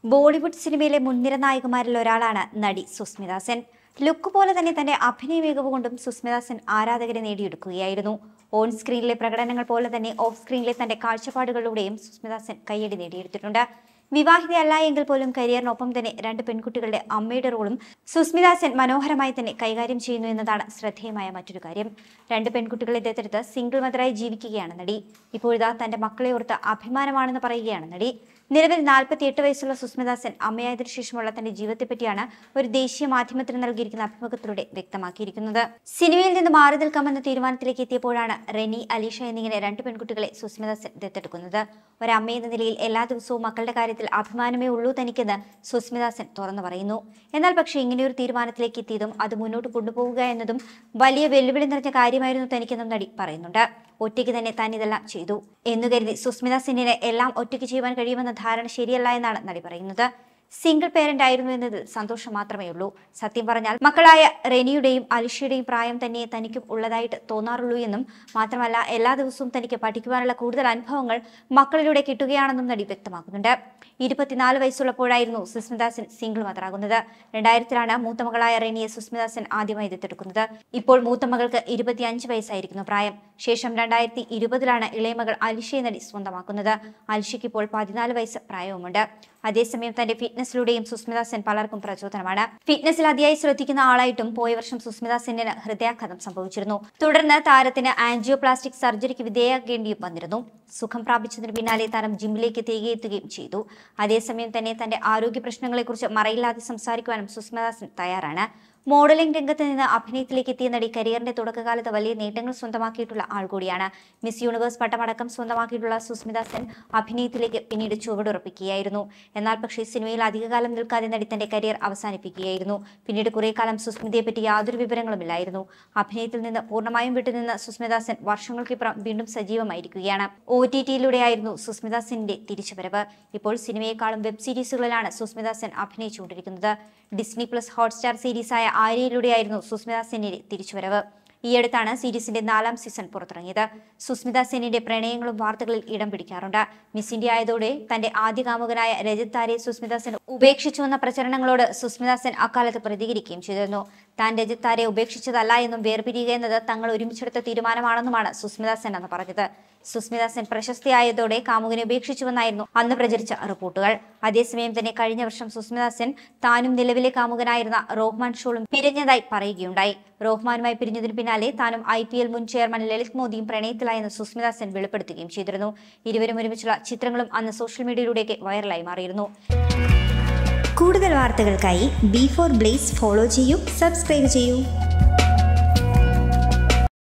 ബോളിവുഡ് സിനിമയിലെ മുൻനിര നായികമാരിൽ ഒരാളാണ് നടി സുസ്മിത സെൻ ലുക്ക് പോലെ തന്നെ തന്റെ അഭിനയ മികവ് കൊണ്ടും സുസ്മിത സെൻ ആരാധകരെ നേടിയെടുക്കുകയായിരുന്നു ഓൺ സ്ക്രീനിലെ പ്രകടനങ്ങൾ പോലെ തന്നെ ഓഫ് സ്ക്രീനിലെ തന്റെ കാഴ്ചപ്പാടുകളിലൂടെയും സുസ്മിത സെൻ കയ്യടി നേടിയെടുത്തിട്ടുണ്ട് വിവാഹിതയല്ല എങ്കിൽ പോലും കരിയറിനൊപ്പം തന്നെ രണ്ട് പെൺകുട്ടികളുടെ അമ്മയുടെ റോളും സുസ്മിത സെൻ മനോഹരമായി തന്നെ കൈകാര്യം ചെയ്യുന്നു എന്നതാണ് ശ്രദ്ധേയമായ മറ്റൊരു കാര്യം രണ്ട് പെൺകുട്ടികളെ ദത്തെടുത്ത് സിംഗിൾ മദറായി ജീവിക്കുകയാണ് നടി ഇപ്പോഴിതാ തന്റെ മക്കളെ ഓർത്ത് അഭിമാനമാണെന്ന് പറയുകയാണ് നടി നിലവിൽ നാൽപ്പത്തിയെട്ട് വയസ്സുള്ള സുസ്മിത സെൻ അമ്മയായതിനു ശേഷമുള്ള തന്റെ ജീവിതത്തെപ്പറ്റിയാണ് ഒരു ദേശീയ മാധ്യമത്തിന് നൽകിയിരിക്കുന്ന അഭിമുഖത്തിലൂടെ വ്യക്തമാക്കിയിരിക്കുന്നത് സിനിമയിൽ നിന്ന് മാറി നിൽക്കാമെന്ന തീരുമാനത്തിലേക്ക് എത്തിയപ്പോഴാണ് റെനി അലീഷ എന്നിങ്ങനെ രണ്ട് പെൺകുട്ടികളെ സുസ്മിത സെൻ ദത്തെടുക്കുന്നത് ഒരമ്മയെന്ന നിലയിൽ എല്ലാ ദിവസവും മക്കളുടെ കാര്യത്തിൽ അഭിമാനമേ ഉള്ളൂ തനിക്കെന്ന് സുസ്മിത സെൻ തുറന്നു പറയുന്നു എന്നാൽ പക്ഷേ ഇങ്ങനെയൊരു തീരുമാനത്തിലേക്ക് എത്തിയതും അത് മുന്നോട്ട് കൊണ്ടുപോവുക എന്നതും വലിയ വെല്ലുവിളി നിറഞ്ഞ കാര്യമായിരുന്നു തനിക്കെന്നും നടി പറയുന്നുണ്ട് ഒറ്റയ്ക്ക് തന്നെ താൻ ഇതെല്ലാം ചെയ്തു എന്നു കരുതി സുസ്മിത സെന്നിന് എല്ലാം ഒറ്റയ്ക്ക് ചെയ്യുവാൻ കഴിയുമെന്ന ധാരണ ശരിയല്ല എന്നാണ് നടി പറയുന്നത് സിംഗിൾ പേരന്റ് ആയിരുന്നു എന്നതിൽ സന്തോഷം മാത്രമേ ഉള്ളൂ സത്യം പറഞ്ഞാൽ മക്കളായ റെനിയുടെയും അലിഷയുടെയും പ്രായം തന്നെ തനിക്കും ഉള്ളതായിട്ട് തോന്നാറുള്ളൂ എന്നും മാത്രമല്ല എല്ലാ ദിവസവും തനിക്ക് പഠിക്കുവാനുള്ള കൂടുതൽ അനുഭവങ്ങൾ മക്കളിലൂടെ കിട്ടുകയാണെന്നും നടി വ്യക്തമാക്കുന്നുണ്ട് ഇരുപത്തിനാല് വയസ്സുള്ളപ്പോഴായിരുന്നു സുസ്മിതാസൻ സിംഗിൾ മദറാകുന്നത് രണ്ടായിരത്തിലാണ് മൂത്ത മകളായ റെനിയെ സുസ്മിതാസൻ ആദ്യമായി ദത്തെടുക്കുന്നത് ഇപ്പോൾ മൂത്ത മകൾക്ക് ഇരുപത്തിയഞ്ച് വയസ്സായിരിക്കുന്നു പ്രായം ശേഷം രണ്ടായിരത്തി ഇരുപതിലാണ് ഇളയമകൾ അലിഷയെ നടി സ്വന്തമാക്കുന്നത് അലിഷയ്ക്ക് ഇപ്പോൾ പതിനാല് വയസ്സ് പ്രായവുമുണ്ട് അതേസമയം തന്റെ ഫിറ്റ്നസിലൂടെയും സുസ്മിത സെൻ പലർക്കും പ്രചോദനമാണ് ഫിറ്റ്നസിൽ അതിയായി ശ്രദ്ധിക്കുന്ന ആളായിട്ടും പോയ വർഷം സുസ്മിത സെന്നിന് ഹൃദയാഘാതം സംഭവിച്ചിരുന്നു തുടർന്ന് താരത്തിന് ആൻജിയോപ്ലാസ്റ്റിക് സർജറിക്ക് വിധേയമാകേണ്ടിയും വന്നിരുന്നു സുഖം പ്രാപിച്ചതിന് പിന്നാലെ താരം ജിമ്മിലേക്ക് തിരികെ എത്തുകയും ചെയ്തു അതേസമയം തന്നെ തന്റെ ആരോഗ്യ പ്രശ്നങ്ങളെക്കുറിച്ച് മറയില്ലാതെ സംസാരിക്കുവാനും സുസ്മിത സെൻ തയ്യാറാണ് മോഡലിംഗ് രംഗത്ത് നിന്ന് അഭിനയത്തിലേക്ക് എത്തിയ നടി കരിയറിന്റെ തുടക്കകാലത്ത് വലിയ നേട്ടങ്ങൾ സ്വന്തമാക്കിയിട്ടുള്ള ആൾ കൂടിയാണ് മിസ് യൂണിവേഴ്സ് പട്ടമടക്കം സ്വന്തമാക്കിയിട്ടുള്ള സുസ്മിത സെൻ അഭിനയത്തിലേക്ക് പിന്നീട് ചുവടുറപ്പിക്കുകയായിരുന്നു എന്നാൽ പക്ഷേ സിനിമയിൽ അധികകാലം നിൽക്കാതെ നടി തന്റെ കരിയർ അവസാനിപ്പിക്കുകയായിരുന്നു പിന്നീട് കുറെ കാലം സുസ്മിതയെ പറ്റി യാതൊരു വിവരങ്ങളുമില്ലായിരുന്നു അഭിനയത്തിൽ നിന്ന് പൂർണ്ണമായും വിട്ടുനിന്ന സുസ്മിത സെൻ വർഷങ്ങൾക്കിപ്പുറം വീണ്ടും സജീവമായിരിക്കുകയാണ് ഒ ടി ടിയിലൂടെയായിരുന്നു സുസ്മിത സെന്നിന്റെ തിരിച്ചുവരവ് ഇപ്പോൾ സിനിമയെക്കാളും വെബ് സീരീസുകളിലാണ് സുസ്മിത സെൻ അഭിനയിച്ചുകൊണ്ടിരിക്കുന്നത് ഡിസ്നി പ്ലസ് ഹോട്ട്സ്റ്റാർ സീരീസായ ആര്യയിലൂടെയായിരുന്നു സുസ്മിത സെന്നിന്റെ തിരിച്ചുവരവ് ഈയടുത്താണ് സീരീസിന്റെ നാലാം സീസൺ പുറത്തിറങ്ങിയത് സുസ്മിത സെന്നിന്റെ പ്രണയങ്ങളും വാർത്തകളിൽ ഇടം പിടിക്കാറുണ്ട് മിസ് ഇന്ത്യ ആയതോടെ തന്റെ ആദ്യ കാമുകനായ രജത് താരെ സുസ്മിത സെൻ ഉപേക്ഷിച്ചുവെന്ന പ്രചരണങ്ങളോട് സുസ്മിത സെൻ അക്കാലത്ത് പ്രതികരിക്കുകയും ചെയ്തിരുന്നു താൻ രജത് താരെ ഉപേക്ഷിച്ചതല്ല എന്നും വേർപിരിയുക എന്നത് തങ്ങൾ ഒരുമിച്ചെടുത്ത തീരുമാനമാണെന്നുമാണ് സുസ്മിത സെൻ എന്ന് പറഞ്ഞത് സുസ്മിത സെൻ പ്രശസ്തിയായതോടെ കാമുകനെ ഉപേക്ഷിച്ചുവെന്നായിരുന്നു അന്ന് പ്രചരിച്ച റിപ്പോർട്ടുകൾ അതേസമയം തന്നെ കഴിഞ്ഞ വർഷം സുസ്മിത സെൻ താനും നിലവിലെ കാമുകനായിരുന്ന റോഹ്മാൻ ഷോളും പിരിഞ്ഞതായി പറയുകയുണ്ടായി റോഹ്മാനുമായി പിരിഞ്ഞതിന് പിന്നാലെ താനും ഐ പി എൽ മുൻ ചെയർമാൻ ലളിത് മോദിയും പ്രണയത്തിലായെന്ന് സുസ്മിത സെൻ വെളിപ്പെടുത്തുകയും ചെയ്തിരുന്നു ഇരുവരും ഒരുമിച്ചുള്ള ചിത്രങ്ങളും അന്ന് സോഷ്യൽ മീഡിയയിലൂടെയൊക്കെ വൈറലായി മാറിയിരുന്നു കൂടുതൽ വാർത്തകൾക്കായി ബി ഫോർ ബ്ലേസ് ഫോളോ ചെയ്യൂ സബ്സ്ക്രൈബ് ചെയ്യൂ